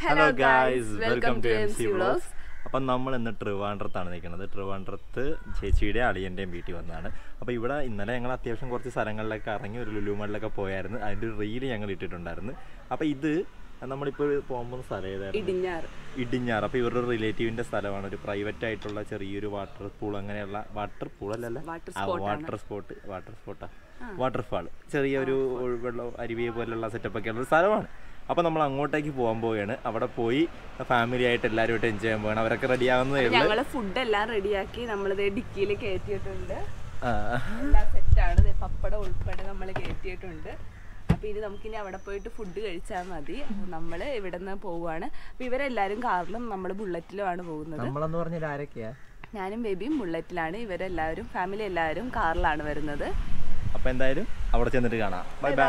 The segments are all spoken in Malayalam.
Hello guys welcome to M C vlogs vlogs അപ്പം നമ്മൾ ഇന്ന് ട്രിവാൻഡ്രത്താണ് നിൽക്കുന്നത് ട്രിവാൻഡ്രത്ത് ചേച്ചിയുടെ അളിയൻ്റെയും വീട്ടിൽ വന്നതാണ് അപ്പോൾ ഇവിടെ ഇന്നലെ ഞങ്ങൾ അത്യാവശ്യം കുറച്ച് സ്ഥലങ്ങളിലൊക്കെ ഇറങ്ങി ഒരു ലുലുമാളിലൊക്കെ പോയായിരുന്നു അതിൻ്റെ ഒരു റീല് ഞങ്ങൾ ഇട്ടിട്ടുണ്ടായിരുന്നു അപ്പോൾ ഇത് നമ്മളിപ്പോൾ പോകുന്ന സ്ഥലം ഏതായിരുന്നു ഇടിഞ്ഞാറ് ഇടിഞ്ഞാർ അപ്പോൾ ഇവരുടെ റിലേറ്റീവിൻ്റെ സ്ഥലമാണ് ഒരു പ്രൈവറ്റ് ആയിട്ടുള്ള ചെറിയൊരു വാട്ടർ പൂൾ അങ്ങനെയുള്ള വാട്ടർ പൂൾ അല്ലല്ല Water ആ, spot ആണ്. വാട്ടർ സ്പോട്ട് വാട്ടർ സ്പോട്ടാ വാട്ടർഫാൾ ചെറിയൊരു വെള്ളം അരുവിയെ പോലുള്ള സെറ്റപ്പ് ഒക്കെ ഉള്ള ഒരു സ്ഥലമാണ് അപ്പോൾ നമ്മൾ അങ്ങോട്ടേക്ക് പോകാൻ പോവുകയാണ് അവിടെ പോയി ഫാമിലി ആയിട്ട് എല്ലാവരുമായിട്ട് എൻജോയ് ചെയ്യാൻ പോവുകയാണ് അവരൊക്കെ റെഡി ആവുന്നതേ ഉള്ളൂ ഞങ്ങള് ഫുഡ് എല്ലാം റെഡിയാക്കി നമ്മളിത് ഡിക്കിയിൽ കയറ്റിയിട്ടുണ്ട് ആ, എല്ലാം സെറ്റാണ് ദേ പപ്പടം ഉൾപ്പെടെ നമ്മൾ കയറ്റിയിട്ടുണ്ട് അപ്പൊ ഇനി നമുക്കിനി അവിടെ പോയിട്ട് ഫുഡ് കഴിച്ചാൽ മതി അപ്പൊ നമ്മള് ഇവിടെ നിന്ന് പോവുകയാണ് അപ്പൊ ഇവരെല്ലാരും കാറിലും നമ്മൾ ബുള്ളറ്റിലുമാണ് പോകുന്നത് നമ്മളെന്ന് പറഞ്ഞാൽ ആരൊക്കെയാ ഞാനും ബേബിയും ബുള്ളറ്റിലാണ് ഇവരെല്ലാവരും ഫാമിലി എല്ലാവരും കാറിലാണ് വരുന്നത് അപ്പോൾ എന്തായാലും അവിടെ ചെന്നിട്ട് കാണാം ബൈ ബൈ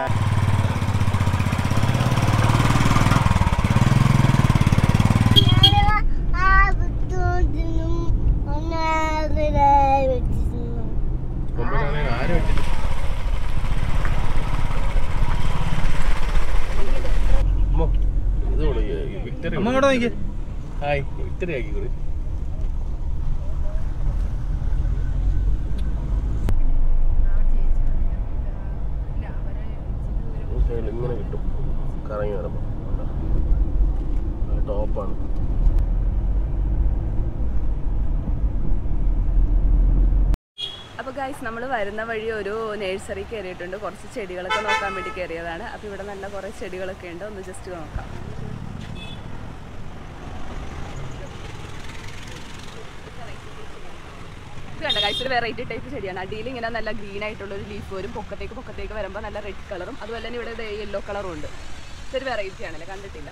അമ്മ ഇങ്ങോട്ട് നോക്കി ഹായ് വിക്ടറി ആക്കിക്കൂടി ഇങ്ങനെ കിട്ടും കറങ്ങി വരുമ്പോ ടോപ്പാണ് അപ്പോൾ ഗൈസ് നമ്മൾ വരുന്ന വഴി ഒരു നഴ്സറി കയറിയിട്ടുണ്ട് കുറച്ച് ചെടികളൊക്കെ നോക്കാൻ വേണ്ടി കയറിയതാണ് അപ്പോൾ ഇവിടെ നല്ല കുറേ ചെടികളൊക്കെ ഉണ്ട് ഒന്ന് ജസ്റ്റ് നോക്കാം ഇത് കണ്ട ഗൈസ് ഒരു വെറൈറ്റി ടൈപ്പ് ചെടിയാണ് അടിയിൽ ഇങ്ങനെ നല്ല ഗ്രീൻ ആയിട്ടുള്ള ഒരു ലീഫ് വരും പൊക്കത്തേക്ക് പൊക്കത്തേക്ക് വരുമ്പോൾ നല്ല റെഡ് കളറും അതുപോലെ തന്നെ ഇവിടെ യെല്ലോ കളറും ഉണ്ട് ഇതൊരു വെറൈറ്റി ആണല്ലേ കണ്ടിട്ടില്ല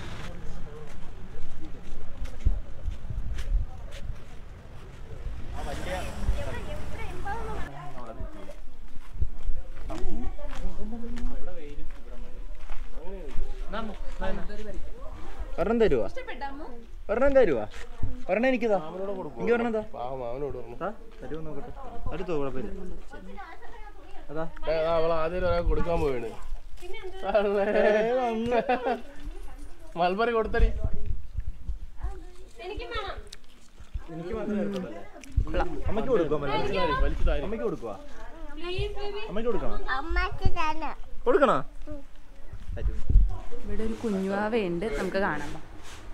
ഒരെണ്ണം തരുവാ ഒരെണ്ണം തരുവാ ഒരെണ്ണം എനിക്കിതാ എനിക്ക് ഒരെണ്ണം എന്താ പാവം അവനോട് പറഞ്ഞു തരുമോ നോക്കട്ടെ അടുത്തോ കുഴപ്പമില്ല അതാ അവൾ ആദ്യം ഒരാൾ കൊടുക്കാൻ പോവാണ് മൽബറി കൊടുത്തടി അമ്മയ്ക്ക് കൊടുക്കുവാ വലിച്ചു താരി അമ്മയ്ക്ക് കൊടുക്കുവാ അമ്മയ്ക്ക് കൊടുക്കണോ കൊടുക്കണോ തരൂ. ഇവിടെ ഒരു കുഞ്ഞുവാവയുണ്ട് നമുക്ക് കാണാം വാ.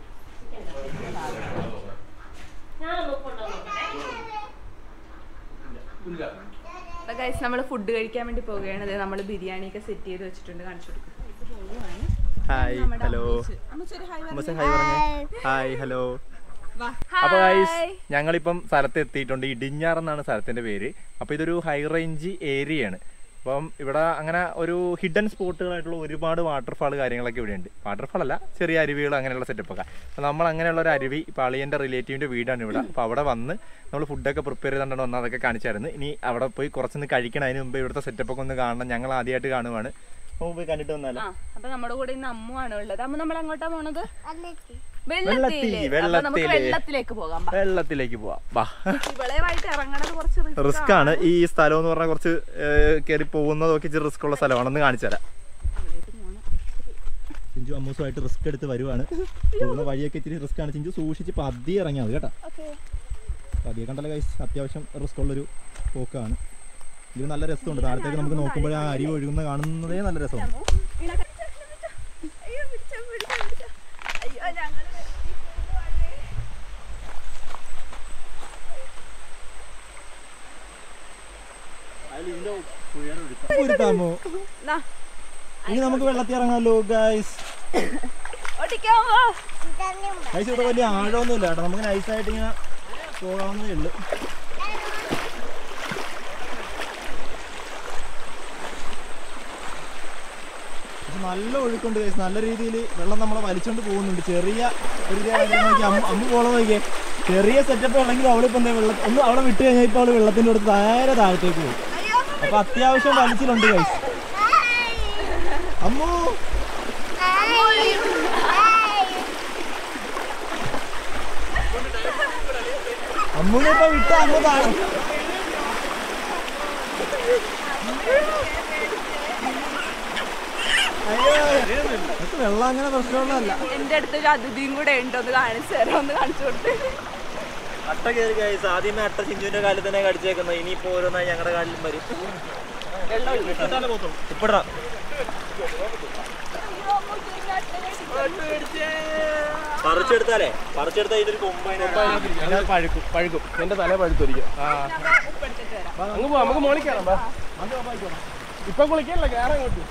അപ്പൊ ഗൈസ് നമ്മൾ ഫുഡ് കഴിക്കാൻ വേണ്ടി പോവുകയാണ് നമ്മൾ ബിരിയാണി ഒക്കെ സെറ്റ് ചെയ്ത് വെച്ചിട്ടുണ്ട് കാണിച്ചു കൊടുക്കും ഹായ് ഹലോ അമ്മച്ച ഹായ് പറഞ്ഞേ ഹായ് ഹലോ അപ്പൊ ഗൈസ് ഞങ്ങളിപ്പം സ്ഥലത്ത് എത്തിയിട്ടുണ്ട് ഇടിഞ്ഞാർ എന്നാണ് സ്ഥലത്തിന്റെ പേര് അപ്പൊ ഇതൊരു ഹൈ റേഞ്ച് ഏരിയയാണ് അപ്പം ഇവിടെ അങ്ങനെ ഒരു ഹിഡൻ സ്പോട്ടുകളായിട്ടുള്ള ഒരുപാട് വാട്ടർഫാൾ കാര്യങ്ങളൊക്കെ ഇവിടെ ഉണ്ട് വാട്ടർഫാൾ അല്ല ചെറിയ അരുവികൾ അങ്ങനെയുള്ള സെറ്റപ്പ് ഒക്കെ അപ്പം നമ്മൾ അങ്ങനെയുള്ള ഒരു അരുവി ഇപ്പോൾ അളിയൻ്റെ റിലേറ്റീവിൻ്റെ വീടാണ് ഇവിടെ അപ്പോൾ അവിടെ വന്ന് നമ്മൾ ഫുഡൊക്കെ പ്രിപ്പയർ ചെയ്തുകൊണ്ടാണ് വന്ന് അതൊക്കെ കാണിച്ചായിരുന്നു ഇനി അവിടെ പോയി കുറച്ചൊന്ന് കഴിക്കണം അതിന് മുമ്പ് ഇവിടുത്തെ സെറ്റപ്പ് ഒക്കെ ഒന്ന് കാണണം ഞങ്ങൾ ആദ്യമായിട്ട് കാണുവാണ് അപ്പോൾ പോയി കണ്ടിട്ട് വന്നാലോ ആ അപ്പൊ നമ്മുടെ കൂടെ ഇന്ന് അമ്മുവാണ് ഉള്ളത് അമ്മ നമ്മൾ എങ്ങോട്ടാ പോണത് വെള്ളത്തിൽ, വെള്ളത്തില് അപ്പൊ നമുക്ക് വെള്ളത്തില്. വെള്ളത്തിലേക്ക് പോകാം ബാ. വെള്ളത്തിലേക്ക് പോവാം വാ ഇവളെയുമായിട്ട് ഇറങ്ങണത് കുറച്ച് risk റിസ്ക് ആണ് ഈ സ്ഥലം എന്ന് പറഞ്ഞാൽ കുറച്ച് കയറി പോകുന്നതൊക്കെ ഇച്ചിരി റിസ്ക് ഉള്ള സ്ഥലമാണെന്ന് കാണിച്ചു തരാം ചിഞ്ചു അമ്മൂസുമായിട്ട് റിസ്ക് എടുത്ത് വരുവാണ് പോകുന്ന വഴിയൊക്കെ ഇച്ചിരി റിസ്ക് ആണ് ചിഞ്ചു സൂക്ഷിച്ച് പതിയെ ഇറങ്ങിയാൽ മതി കേട്ടോ പതിയെ കണ്ടല്ലോ കൈസ് അത്യാവശ്യം റിസ്ക് ഉള്ളൊരു പോക്കാണ് ഇത് നല്ല രസമുണ്ട് താഴത്തേക്ക് നമുക്ക് നോക്കുമ്പോൾ ആ അരി ഒഴുകുന്ന കാണുന്നതേ നല്ല രസമാണ് അയ്യോ, പിടിച്ചോ, പിടിച്ചോ, പിടിച്ചോ. അയ്യോ, ഞങ്ങള് വെള്ളത്തിൽ പോകുവാണേ. ഉരുത്താമോ നാ, ഇനി നമുക്ക് വെള്ളത്തിൽ ഇറങ്ങാമല്ലോ ഗൈസ് ഓടിക്കാമോ? ഗൈസ് ഇവിടെ വലിയ ആഴമൊന്നുമില്ല കേട്ടോ നമുക്ക് നൈസായിട്ട് ഇങ്ങനെ പോകാവുന്നതേ ഉള്ളൂ പക്ഷെ നല്ല ഒഴുക്കുണ്ട് ഗൈസ് നല്ല രീതിയിൽ വെള്ളം നമ്മളെ വലിച്ചോണ്ട് പോകുന്നുണ്ട് ചെറിയ ഒരു ഇത് ആയതുകൊണ്ട് നോക്കി അമ്മ അമ്മ പോളം നോക്കിയേ ചെറിയ സെറ്റപ്പ് ഉണ്ടെങ്കിൽ അവളിപ്പോൾ എന്താ വെള്ളം ഒന്ന് അവിടെ വിട്ട് കഴിഞ്ഞാൽ ഇപ്പോൾ അവള് വെള്ളത്തിൻ്റെ അടുത്ത് നേരെ താഴത്തേക്ക് പോകും അപ്പൊ അത്യാവശ്യം വലിച്ചിലുണ്ട് ഗൈസ് അമ്മോ അമ്മൂനെ ഇപ്പൊ വിട്ട അമ്മ താഴെ നിനക്ക് വെള്ളം അങ്ങനെ പ്രശ്നമൊന്നുമല്ല എന്റെ അടുത്തൊരു അതിഥിയും കൂടെ ഉണ്ട് ഒന്ന് കാണിച്ചു തരാം ഒന്ന് കാണിച്ചു കൊടുത്ത് അട്ട കയറി ഗൈസ് ആദ്യമേ അട്ട ചിഞ്ചുവിന്റെ കാലിൽ തന്നെ കടിച്ചേക്കുന്നത് ഇനിയിപ്പോ ഓരോന്നായി ഞങ്ങളുടെ കാലിലും വരും ഇപ്പടാ പറിച്ചെടുത്താലേ പറിച്ചെടുത്താ ഇതിന്റെ കൊമ്പ് അതിനകത്ത് പഴുക്കും പഴുക്കും എന്റെ തല പഴുത്തൊരിക്കും ആ ഉപ്പെടുത്തിട്ട് വരാം അങ്ങ് പോവാം നമുക്ക് മോളിൽ കയറാം വാ. ഇപ്പൊ കുളിക്കല്ല കയറാൻ അങ്ങോട്ട്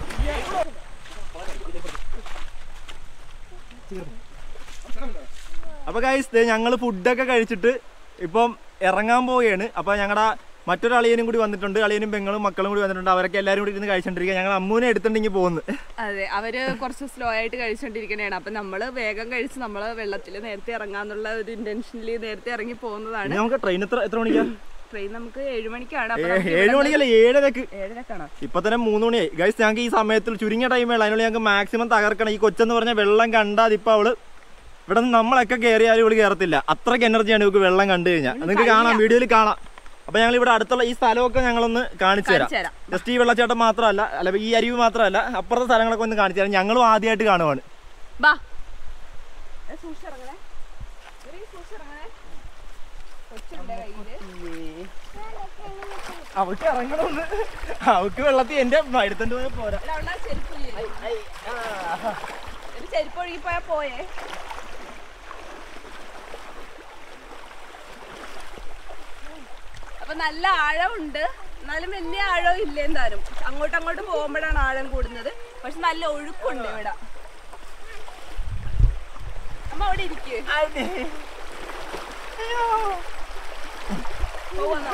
അപ്പൊ ഗൈസ് ഞങ്ങൾ ഫുഡൊക്കെ കഴിച്ചിട്ട് ഇപ്പം ഇറങ്ങാൻ പോവുകയാണ് അപ്പൊ ഞങ്ങളുടെ മറ്റൊരു അളിയനും കൂടി വന്നിട്ടുണ്ട് അളിയനും പെങ്ങളും മക്കളും കൂടി വന്നിട്ടുണ്ട് അവരൊക്കെ എല്ലാവരും കൂടി ഇരുന്ന് കഴിച്ചോണ്ടിരിക്കുക ഞങ്ങൾ അമ്മൂനെ എടുത്തിട്ടുണ്ടെങ്കിൽ പോകുന്നു അതെ അവര് കുറച്ച് സ്ലോ ആയിട്ട് കഴിച്ചോണ്ടിരിക്കണേണ് അപ്പൊ നമ്മള് വേഗം കഴിച്ച് നമ്മള് വെള്ളത്തിൽ നേരത്തെ ഇറങ്ങാന്നുള്ള ഒരു ഇന്റൻഷനിൽ നേരത്തെ ഇറങ്ങി പോകുന്നതാണ് ഇനി നമുക്ക് ട്രെയിൻ എത്ര എത്ര മണിക്കാ ട്രെയിൻ നമുക്ക് ഏഴ് മണിക്കാണ് അപ്പൊ ഏ- നമുക്ക് ഏഴ് ഇവിടുന്ന് മണിക്കല്ല ഏഴരക്ക് ഏഴരക്കാണോ ഇപ്പൊ തന്നെ മൂന്ന് മണിയായി ഗൈസ് ഞങ്ങൾക്ക് ഈ സമയത്തിൽ ചുരുങ്ങിയ ടൈമേ അതിനുള്ളിൽ ഞങ്ങൾക്ക് മാക്സിമം തകർക്കണം ഈ കൊച്ചെന്ന് പറഞ്ഞ വെള്ളം കണ്ടാൽ ഇപ്പൊ അവള് ഇവിടെ നിന്ന് നമ്മളൊക്കെ കയറിയാലും ഇവള് കയറത്തില്ല അത്രയ്ക്ക് എനർജിയാണ് ഇവൾക്ക് വെള്ളം കണ്ടു കഴിഞ്ഞാൽ നിങ്ങൾക്ക് കാണാം വീഡിയോയിൽ കാണാം അപ്പൊ ഞങ്ങൾ ഇവിടെ അടുത്തുള്ള ഈ സ്ഥലമൊക്കെ ഞങ്ങളൊന്ന് കാണിച്ചു തരാം കാണിച്ചു തരാം ജസ്റ്റ് ഈ വെള്ളച്ചാട്ടം മാത്രമല്ല അല്ല ഈ അരുവ് മാത്രമല്ല അപ്പുറത്തെ സ്ഥലങ്ങളൊക്കെ ഒന്ന് കാണിച്ചു തരാം ഞങ്ങളും ആദ്യമായിട്ട് കാണുവാണ് ബാ ഏ, സൂക്ഷിച്ചിറങ്ങണേ ഇവര് ഈ സൂക്ഷിച്ചിറങ്ങണേ കൊച്ചുണ്ട് കയ്യില് അവൾക്ക് ഇറങ്ങണമെന്ന് അവൾക്ക് വെള്ളത്തിൽ എന്റെ എടുത്തോണ്ട് പോയാൽ പോരാ അല്ല, അവളുടെ ആ ചെരുപ്പ് ഇല്ലേ? ഒരു ചെരുപ്പ് ഒഴുകി പോയാ പോയേ അപ്പൊ നല്ല ആഴമുണ്ട് എന്നാലും വലിയ ആഴവും ഇല്ല എന്തായാലും അങ്ങോട്ടും അങ്ങോട്ടും പോകുമ്പോഴാണ് ആഴം കൂടുന്നത് പക്ഷെ നല്ല ഒഴുക്കുണ്ട് ഇവിടെ അമ്മ അവിടെ ഇരിക്കേ പോവാന്നോ?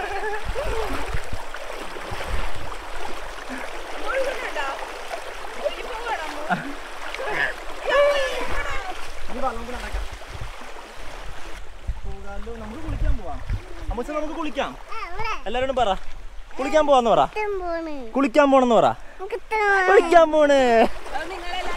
അമ്മ ഒഴുകുന്നുണ്ടോ? ഒഴുകി പോവാണോ അമ്മ? നമുക്ക് കുളിക്കാൻ പോവാം അമ്മച്ച നമുക്ക് കുളിക്കാം എല്ലാരോടും പറ കുളിക്കാൻ പോവാന്ന് പറ കുളിക്കാൻ പോണെന്ന് പറ കുളിക്കാൻ പോണ് അത് നിങ്ങളെല്ലാരും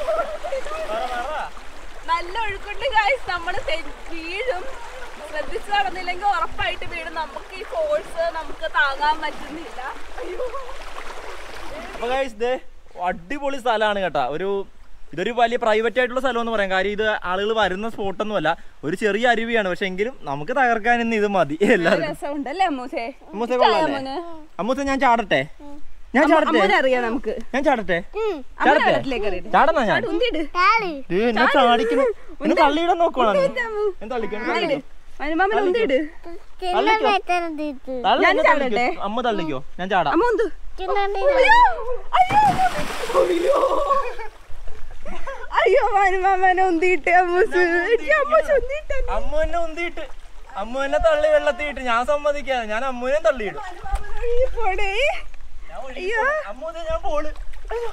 നല്ല ഒഴുക്കുണ്ട് ഗായ്സ് നമ്മള് തെ- വീഴും ശ്രദ്ധിച്ചു നടന്നില്ലെങ്കിൽ ഉറപ്പായിട്ട് വീഴും നമുക്ക് ഈ ഫോഴ്സ് നമുക്ക് താങ്ങാൻ പറ്റുന്നില്ല അയ്യോ അപ്പൊ ഗൈസ് ദേ അടിപൊളി സ്ഥലമാണ് കേട്ടാ ഒരു ഇതൊരു വലിയ പ്രൈവറ്റ് ആയിട്ടുള്ള സ്ഥലം എന്ന് പറയാം കാര്യം ഇത് ആളുകൾ വരുന്ന സ്പോട്ടൊന്നുമല്ല ഒരു ചെറിയ അരുവിയാണ് പക്ഷെ എങ്കിലും നമുക്ക് തകർക്കാൻ ഇന്ന് ഇത് മതി എല്ലാവർക്കും രസമുണ്ടല്ലേ അമ്മൂസേ അമ്മൂസെ കൊള്ളാല്ലേ അമ്മൂസെ ഞാൻ ചാടട്ടെ ഞാൻ ചാടട്ടെ അമ്മൂനെ അറിയാം നമുക്ക് ഞാൻ ചാടട്ടെ അമ്മ ചാടട്ടെ വെള്ളത്തിലേക്ക് എറിയട്ടെ. ചാടന്നാ ഞാൻ ഉന്തിയിട് ദേ, എന്നെ ചാടിക്കുന്നു എന്നെ തള്ളിയിടാൻ നോക്കുവാണ് ഞാൻ തള്ളിക്കണം ഉന്തിയിട് അനുമാമൻ ഉന്തിയിട് തള്ളിക്കോ തള്ളി, ഞാൻ എന്നെ ചാടട്ടെ? തള്ളിക്കോ. അമ്മ തള്ളിക്കോ ഞാൻ ചാടാം അമ്മ ഉന്തു അയ്യോ അയ്യോ അനുമാമനെ ഉന്തിയിട്ട് അമ്മൂസ് എനിക്ക് അമ്മൂസ് ഉന്തിയിട്ട് അമ്മ എന്നെ ഉന്തിയിട്ട് അമ്മ എന്നെ തള്ളി വെള്ളത്തിയിട്ട് ഞാൻ സമ്മതിക്കാതെ ഞാൻ അമ്മുവിനെ തള്ളിയിടും പോടേ ഞാൻ ഒഴുകി അയ്യോ. പോകും. അമ്മു ദേ ഞാൻ പോള് അയ്യോ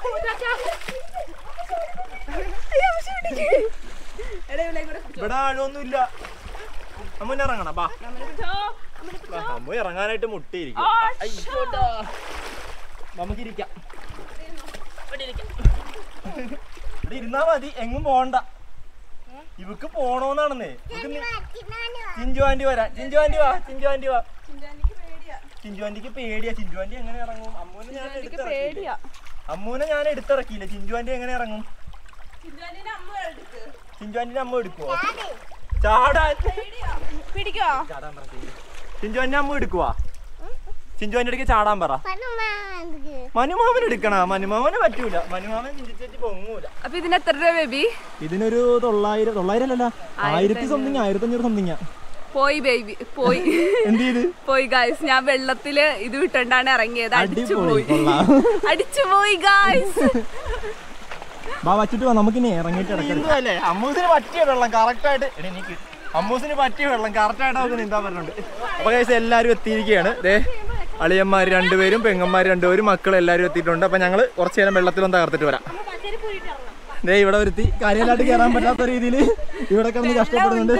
അമ്മൂസ് പിടിക്ക്. എടാ, ഇവളെയും കൂടെ പിടിച്ചോ. ഇവിടെ ആഴൊന്നുമില്ല അമ്മുനെ ഇറങ്ങണം ബാ അമ്മനെ പിടിച്ചോ. അമ്മനെ പിടിച്ചോ. ബാ, അമ്മു ഇറങ്ങാനായിട്ട് മുട്ടിയിരിക്കും ആ, അയ്യോടാ. നമുക്കിരിക്കാം ഇവിടെ ഇരിക്കാം. ഇവിടെ ഇരുന്നാ മതി എങ്ങും പോണ്ട ഇവക്ക് പോണോന്നാണെന്നേ ഇവക്ക് നി- ചിഞ്ചു ആന്റി വരാം ചിഞ്ചു ആന്റി വാ ചിഞ്ചു ആന്റി വാ ചിഞ്ചാനിക്ക് പേടിയാ. ചിഞ്ചു ആന്റിക്ക് പേടിയാ ചിഞ്ചു ആന്റി എങ്ങനെ ഇറങ്ങും അമ്മൂനെ ഞാൻ ചിഞ്ചാനിക്ക് എടുത്തിറക്കിയില്ലേ പേടിയാ. അമ്മൂനെ ഞാൻ എടുത്തിറക്കിയില്ല ചിഞ്ചു ആന്റി എങ്ങനെ ഇറങ്ങും ചിഞ്ചാനിനെ അമ്മ എടുക്ക്. ചിഞ്ചു ആന്റിനെ അമ്മ എടുക്കുവോ ചാടാൻ പേടിയാ. പിടിക്കോ ചാടാൻ പറ ചിഞ്ചു ആന്റി അമ്മ എടുക്കുവാ ചിഞ്ചു ആന്റി അടുക്ക് ചാടാൻ പറ മനുമാമൻ എടുക്കണ മനുമാമന് പറ്റൂല മനുമാമൻ ചിന്തിച്ചിട്ട് പൊങ്ങൂല അപ്പൊ ഇതിന് എത്ര രൂപ ബേബി ഇതിനൊരു തൊള്ളായിരം തൊള്ളായിരം അല്ലല്ല ആയിരത്തി സംതിങ് ആയിരത്തി അഞ്ഞൂറ് സംതിങ് പോയി ബേബി പോയി എന്ത് ചെയ്ത് പോയി ഗായ്സ് ഞാൻ വെള്ളത്തില് ഇത് വിട്ടണ്ടാണ് ഇറങ്ങിയത് അടിച്ചു അടിപൊളി പോയി കൊള്ളാം അടിച്ചു പോയി ഗായ്സ് ബാ വച്ചിട്ട് വാ നമുക്കിനി ഇറങ്ങിയിട്ട് ഇടയ്ക്കല്ലേ അമ്മൂസിന് പറ്റിയ വെള്ളം കറക്റ്റ് ആയിട്ട് എടി നീക്ക് അമ്മൂസിന് പറ്റിയ വെള്ളം കറക്റ്റ് ആയിട്ട് നമുക്ക് നീന്താൻ പറ്റുന്നുണ്ട് അപ്പൊ കേസ് എല്ലാവരും എത്തിയിരിക്കുകയാണ് ദേ അളിയന്മാർ രണ്ടുപേരും പെങ്ങന്മാർ രണ്ടുപേരും മക്കൾ എല്ലാവരും എത്തിയിട്ടുണ്ട് അപ്പൊ ഞങ്ങള് കുറച്ചു നേരം വെള്ളത്തിലൊന്ന് തകർത്തിട്ട് വരാം ദേ ഇവിടെ ഒരുത്തി കാര്യമായിട്ട് കയറാൻ പറ്റാത്ത രീതിയിൽ ഇവിടെ കിടന്ന് കഷ്ടപ്പെടുന്നുണ്ട്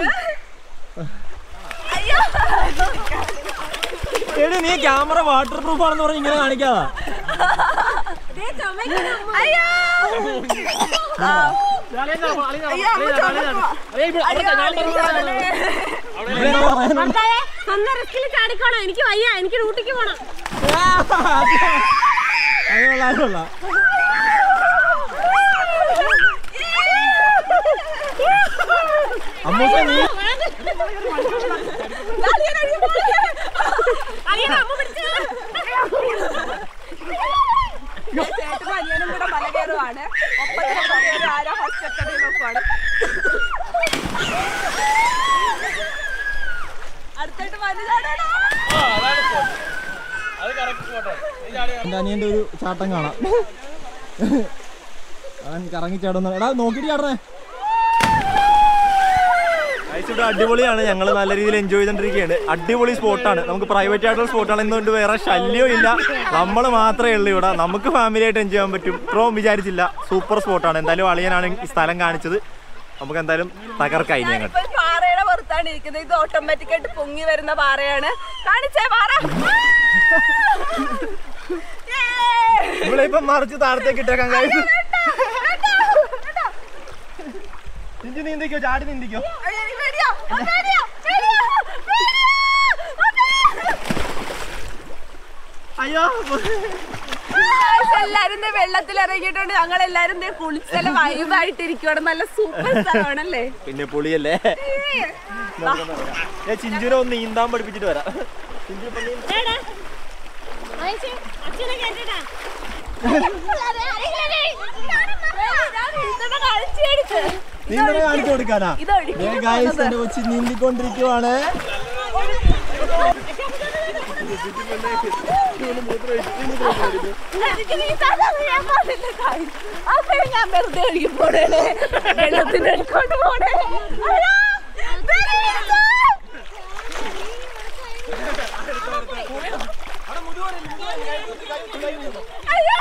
എടി നീ ക്യാമറ വാട്ടർ പ്രൂഫ് ആണെന്ന് പറഞ്ഞ് ഇങ്ങനെ കാണിക്കാതാ അയ്യോ സ്വന്തം റിസ്കിൽ ചാടിക്കോണം എനിക്ക് വയ്യ എനിക്ക് റൂട്ടിക്ക് പോണം അത് കൊള്ളാം, അത് കൊള്ളാം. അമ്മൂസ നീ അളിയനെ അമ്മ പിടിച്ചു ചേട്ടനും അനിയനും കൂടെ മല കയറുവാണ് ഒപ്പത്തിന് പുറകെ ആരാ ഫസ്റ്റ് എത്തണേ നോക്കുവാണ് അടുത്തായിട്ട് വലുതാണോ എന്റെ അനിയന്റെ ഒരു ചാട്ടം കാണാം അവൻ കറങ്ങി ചാടുന്ന എടാ നോക്കിട്ട് ചാടണേ ഇവിടെ അടിപൊളിയാണ് ഞങ്ങൾ നല്ല രീതിയിൽ എൻജോയ് ചെയ്തോണ്ടിരിക്കുകയാണ് അടിപൊളി സ്പോട്ടാണ് നമുക്ക് പ്രൈവറ്റ് ആയിട്ടുള്ള സ്പോട്ടാണ് എന്നുകൊണ്ട് വേറെ ശല്യവും ഇല്ല നമ്മൾ മാത്രമേ ഉള്ളൂ ഇവിടെ നമുക്ക് ഫാമിലി ആയിട്ട് എൻജോയ് ചെയ്യാൻ പറ്റും ഇത്രയും വിചാരിച്ചില്ല സൂപ്പർ സ്പോട്ടാണ് എന്തായാലും അളിയനാണ് ഈ സ്ഥലം കാണിച്ചത് നമുക്ക് എന്തായാലും തകർക്കാം ഇനി അങ്ങോട്ട് ഇപ്പൊ പാറയുടെ പുറത്താണ് ഇരിക്കുന്നത് ഇത് ഓട്ടോമാറ്റിക് ആയിട്ട് പൊങ്ങി വരുന്ന പാറയാണ് കാണിച്ചേ പാറ ഇവിടെ ഇപ്പം മറിച്ച് താഴത്തേക്ക് ഇട്ടേക്കാം guys. ഇഞ്ചി നീന്തിക്കോ ചാടി നീന്തിക്കോ അയ്യോ എല്ലാരും ദേ വെള്ളത്തിൽ ഇറങ്ങിയിട്ടുണ്ട് ഞങ്ങൾ എല്ലാരും ദേ കുളിച്ചല്ല വൈബായിട്ടിരിക്കുവാണ് നല്ല സൂപ്പർ സ്ഥലമാണല്ലേ പിന്നെ പുളിയല്ലേ ഞാൻ ചിഞ്ചുനെ ഒന്ന് നീന്താൻ പഠിപ്പിച്ചിട്ട് വരാം ചിഞ്ചു ഇപ്പൊ നീന്ത- അച്ഛനെ കേട്ടിട്ടാ നീന്തണ കാണിച്ചു കൊടുക്കാനാ ഇത് ഒഴുകി ഗായ്സ് എന്റെ കൊച്ചി നീന്തിക്കൊണ്ടിരിക്കുവാണ് എനിക്ക് നീന്താൻ അറിയാൻ പാടില്ല കാര്യം. അപ്പൊ ഞാൻ വെറുതെ ഒഴുകി പോണേ വെള്ളത്തിന്റെ അടുത്തോട്ട് പോണേ അയ്യോ, ദേ നീന്താ. അയ്യോ,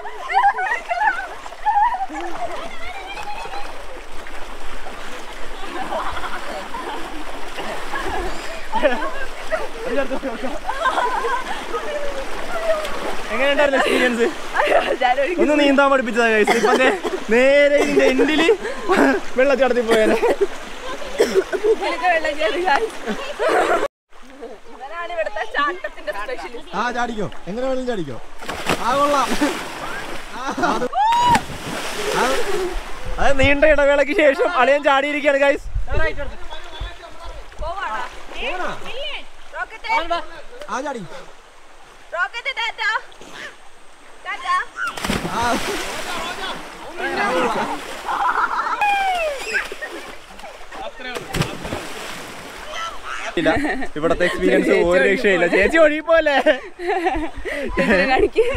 എങ്ങനെയുണ്ടായിരുന്നു എക്സ്പീരിയൻസ് അയ്യോ, ഞാൻ ഒഴുകി ഒന്ന് നീന്താൻ പഠിപ്പിച്ചതാ കഴിച്ചു ഇപ്പൊ ദേ നേരെ ഇതിന്റെ എൻഡില് വെള്ളച്ചാട്ടത്തിൽ പോയാലേ ഇതിലൊക്കെ വെള്ളം കയറി guys. ഇവനാണ് ഇവിടുത്തെ ചാട്ടത്തിന്റെ സ്പെഷ്യലിസ്റ്റ് ആ ചാടിക്കോ എങ്ങനെ വേണമെങ്കിലും ചാടിക്കോ ആ കൊള്ളാം അത് നീണ്ട ഇടവേളയ്ക്ക് ശേഷം അളിയൻ ചാടിയിരിക്കുകയാണ് ഗൈസ് റോക്കറ്റ് ആ ചാടി റോക്കറ്റ് ടാറ്റ ടാറ്റ ആ ഇല്ല ഇവിടത്തെ എക്സ്പീരിയൻസ് ഒരു രക്ഷയില്ല ചേച്ചി ഒഴുകിപ്പോലെ കാണിക്ക്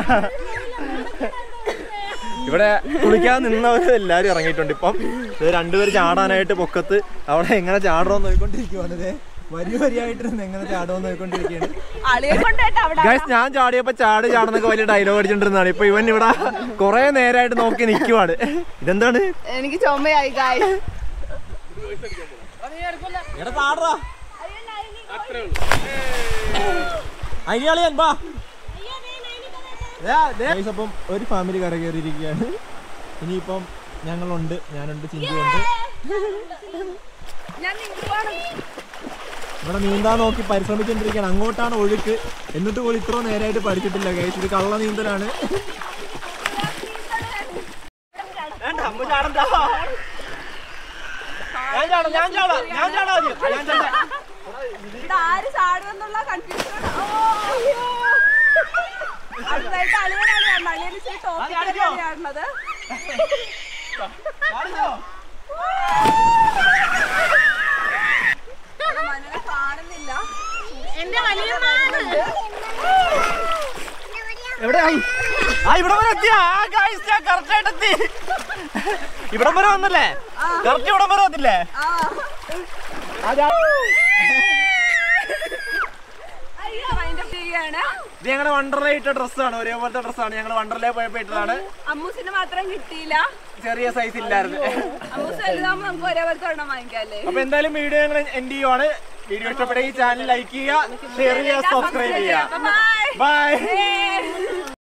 ഇവിടെ കുളിക്കാൻ നിന്നവര് എല്ലാരും ഇറങ്ങിയിട്ടുണ്ട് ഇപ്പം ഇത് രണ്ടുപേര് ചാടാനായിട്ട് പൊക്കത്ത് അവിടെ എങ്ങനെ ചാടണമെന്ന് നോക്കിക്കൊണ്ടിരിക്കും നോക്കിക്കൊണ്ടിരിക്കുവാണ് വരി വരിയായിട്ട് ഇരുന്ന് എങ്ങനെ ചാടുമെന്ന് നോക്കിക്കൊണ്ടിരിക്കുകയാണ് അളിയെ കൊണ്ടേട്ടാ അവിടെ ഗൈസ് ഞാൻ ചാടിയപ്പോ ചാട് ചാടുന്നൊക്കെ വലിയ ഡയലോഗ് അടിച്ചോണ്ടിരുന്നതാണ് ഇപ്പൊ ഇവൻ ഇവിടെ കുറെ നേരമായിട്ട് നോക്കി നിൽക്കുവാണ് ഇതെന്താണ് എനിക്ക് ചുമയായി ഗായ് എടാ പാടാ അയ്യാളിയാൻ ബാ Guys, അപ്പം ഒരു ഫാമിലി കര കയറിയിരിക്കുകയാണ് ഇനിയിപ്പം ഞങ്ങളുണ്ട് ഞാനുണ്ട് ചിന്തിയുണ്ട് ഞാൻ നിങ്ങളുവാണ് ഇവിടെ നീന്താൻ നോക്കി പരിശ്രമിച്ചുകൊണ്ടിരിക്കുകയാണ് അങ്ങോട്ടാണ് ഒഴുക്ക് എന്നിട്ട് പോലും ഇത്ര നേരമായിട്ട് പഠിച്ചിട്ടില്ല ഗൈസ് ഇത് കള്ള നീന്തലാണ് ഇവിടെ ആര് ചാടുമെന്നുള്ള കൺഫ്യൂഷൻ അടുത്തായിട്ട് അളിയനാണ് കാണുന്നത് അളിയന് ഇച്ചിരി ടോപ്പിക്കാണ് കാണുന്നത് ഇവിടെ മനുവിനെ കാണുന്നില്ല എന്റെ വലിയ എവിടെയായി ആ ഇവിടെ വരെ എത്തിയ ആ ഗൈസ് ഞാൻ കറക്റ്റ് ആയിട്ട് എത്തി ഇവിടം വരെ വന്നല്ലേ കറക്റ്റ് ഇവിടം വരെ വന്നില്ലേ ആ ആ ചാ- അയ്യോ മൈൻഡ് അപ്പ് ചെയ്യാണ് ഇത് ഞങ്ങളുടെ വണ്ടർലേ ഇട്ട ഡ്രസ്സാണ് ഒരേപോലത്തെ ഡ്രസ്സാണ് ഞങ്ങൾ വണ്ടർലേ പോയപ്പോ ഇട്ടതാണ് അമ്മൂസിന് മാത്രം കിട്ടിയില്ല ചെറിയ സൈസ് ഇല്ലായിരുന്നു അമ്മൂസ് വലുതാകുമ്പോ നമുക്ക് ഒരേപോലത്തെ ഒരെണ്ണം വാങ്ങിക്കാല്ലേ അപ്പൊ എന്തായാലും വീഡിയോ ഞങ്ങൾ എൻഡ് ചെയ്യുവാണ് വീഡിയോ ഇഷ്ടപ്പെട്ടെങ്കിൽ ചാനൽ ലൈക്ക് ചെയ്യുക ഷെയർ ചെയ്യുക സബ്സ്ക്രൈബ് ചെയ്യുക ബൈ ബൈ Bye.